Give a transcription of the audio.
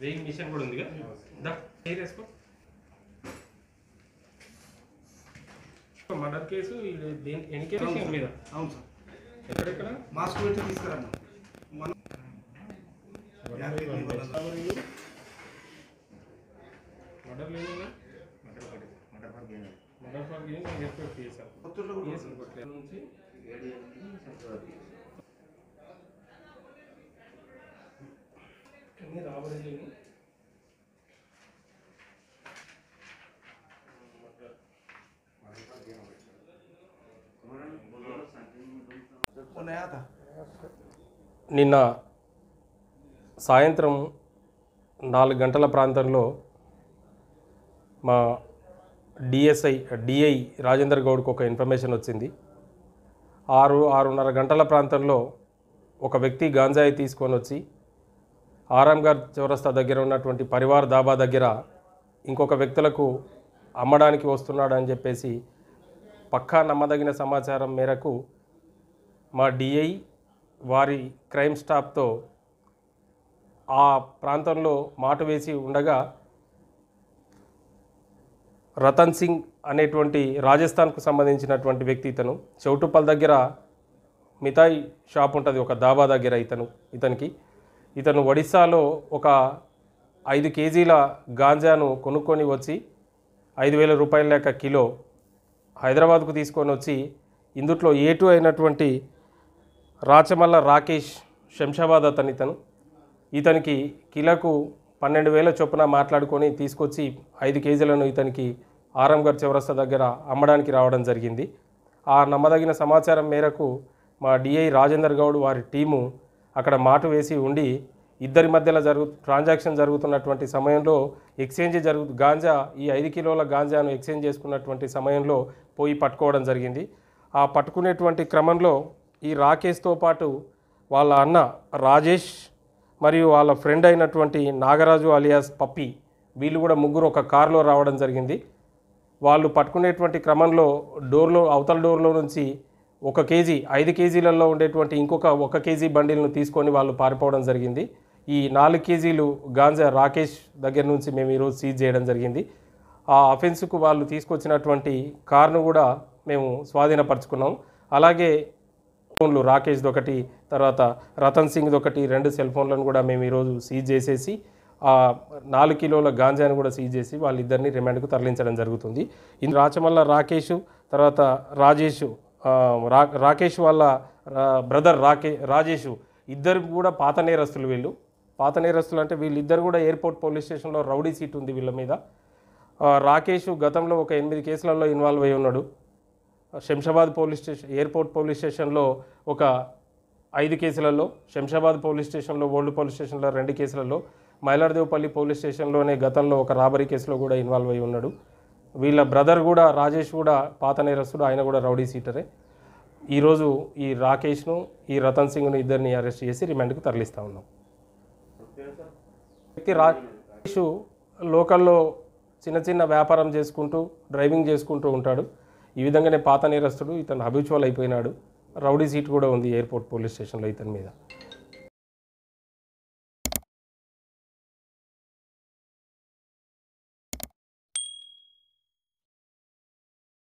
Weighing machine కూడా ఉందిగా దా చైర్ వేసుకో మర్డర్ కేసు ఇది దేని ఎన్ని కేసు మీద అవును సార్ ఎక్కడెక్కడ మాస్క్ పెట్టి తీసుకురాను మనం మర్డర్ లేదు మర్డర్ ఫర్ గేమ్ నేను ఎక్స్పెక్ట్ చేశాను కొత్తూరులో కూడా కేసులు కొట్టలేదు నుంచి అన్ని రాబడి చేయను ఉన్నాయా తా? నిన్న సాయంత్రం నాలుగు గంటల ప్రాంతంలో మా డిఎస్ఐ డిఐ రాజేందర్ గౌడ్కి ఒక ఇన్ఫర్మేషన్ వచ్చింది ఆరు ఆరున్నర గంటల ప్రాంతంలో ఒక వ్యక్తి గాంజాయి తీసుకొని వచ్చి ఆరాంఘర్ చౌరస్తా దగ్గర ఉన్నటువంటి పరివార్ దాబా దగ్గర ఇంకొక వ్యక్తులకు అమ్మడానికి వస్తున్నాడని చెప్పేసి పక్కా నమ్మదగిన సమాచారం మేరకు మా డిఐ వారి క్రైమ్ స్టాఫ్తో ఆ ప్రాంతంలో మాట వేసి ఉండగా రతన్ సింగ్ అనేటువంటి రాజస్థాన్కు సంబంధించినటువంటి వ్యక్తి ఇతను చౌటుప్పల్ దగ్గర మిఠాయి షాప్ ఉంటుంది ఒక దాబా దగ్గర ఇతను ఇతనికి ఇతను ఒడిస్సాలో ఒక ఐదు కేజీల గాంజాను కొనుక్కొని వచ్చి ఐదు వేల రూపాయల లెక్క కిలో హైదరాబాద్కు తీసుకొని వచ్చి ఇందుట్లో ఏటు అయినటువంటి రాచమల్ల రాకేష్ శంషాబాద్ అతని ఇతను ఇతనికి కిలోకు పన్నెండు వేల చొప్పున మాట్లాడుకొని తీసుకొచ్చి ఐదు కేజీలను ఇతనికి ఆరంగర్ చౌరస్తా దగ్గర అమ్మడానికి రావడం జరిగింది ఆ నమ్మదగిన సమాచారం మేరకు మా డిఐ రాజేందర్ గౌడ్ వారి టీము అక్కడ మాటు వేసి ఉండి ఇద్దరి మధ్యలో జరుగు ట్రాన్సాక్షన్ జరుగుతున్నటువంటి సమయంలో ఎక్స్చేంజ్ జరుగు గాంజా ఈ ఐదు కిలోల గాంజాను ఎక్స్చేంజ్ చేసుకున్నటువంటి సమయంలో పోయి పట్టుకోవడం జరిగింది ఆ పట్టుకునేటువంటి క్రమంలో ఈ రాకేష్తో పాటు వాళ్ళ అన్న రాజేష్ మరియు వాళ్ళ ఫ్రెండ్ అయినటువంటి నాగరాజు అలియాస్ పప్పి వీళ్ళు కూడా ముగ్గురు ఒక కారులో రావడం జరిగింది వాళ్ళు పట్టుకునేటువంటి క్రమంలో డోర్లో అవతల డోర్లో నుంచి ఒక కేజీ ఐదు కేజీలలో ఉండేటువంటి ఇంకొక ఒక కేజీ బండిల్ను తీసుకొని వాళ్ళు పారిపోవడం జరిగింది ఈ నాలుగు కేజీలు గాంజా రాకేష్ దగ్గర నుంచి మేము ఈరోజు సీజ్ చేయడం జరిగింది ఆ అఫెన్స్కు వాళ్ళు తీసుకొచ్చినటువంటి కార్ను కూడా మేము స్వాధీనపరుచుకున్నాం అలాగే ఫోన్లు రాకేష్ది ఒకటి తర్వాత రతన్ సింగ్ది ఒకటి రెండు సెల్ ఫోన్లను కూడా మేము ఈరోజు సీజ్ చేసేసి ఆ నాలుగు కిలోల గాంజాను కూడా సీజ్ చేసి వాళ్ళిద్దరిని రిమాండ్కు తరలించడం జరుగుతుంది ఇది రాచమల్ల రాకేష్ తర్వాత రాజేష్ ఆ, రా రాకేష్ వాళ్ళ బ్రదర్ రాకే రాజేష్ ఇద్దరు కూడా పాత నేరస్తులు వీళ్ళు పాత నేరస్తులు అంటే వీళ్ళిద్దరు కూడా ఎయిర్పోర్ట్ పోలీస్ స్టేషన్లో రౌడీ సీట్ ఉంది వీళ్ళ మీద ఆ, రాకేష్ గతంలో ఒక ఎనిమిది కేసులలో ఇన్వాల్వ్ అయి ఉన్నాడు Shamshabad police station airport police స్టేషన్లో ఒక ఐదు కేసులలో శంషాబాద్ పోలీస్ స్టేషన్లో ఓల్డ్ పోలీస్ స్టేషన్లో రెండు కేసులలో మైలార్దేవపల్లి పోలీస్ స్టేషన్లోనే గతంలో ఒక రాబరీ కేసులో కూడా ఇన్వాల్వ్ అయి ఉన్నాడు వీళ్ళ బ్రదర్ కూడా రాజేష్ కూడా పాత నేరస్తుడు ఆయన కూడా రౌడీ సీటరే ఈరోజు ఈ రాకేష్ను ఈ రతన్ సింగ్ను ఇద్దరిని అరెస్ట్ చేసి రిమాండ్కు తరలిస్తూ ఉన్నాం వ్యక్తి రాజేష్ లోకల్లో చిన్న చిన్న వ్యాపారం చేసుకుంటూ డ్రైవింగ్ చేసుకుంటూ ఉంటాడు ఈ విధంగానే పాత నేరస్తుడు ఇతను హబిచువల్ అయిపోయినాడు రౌడీ సీట్ కూడా ఉంది ఎయిర్పోర్ట్ పోలీస్ స్టేషన్లో ఇతని మీద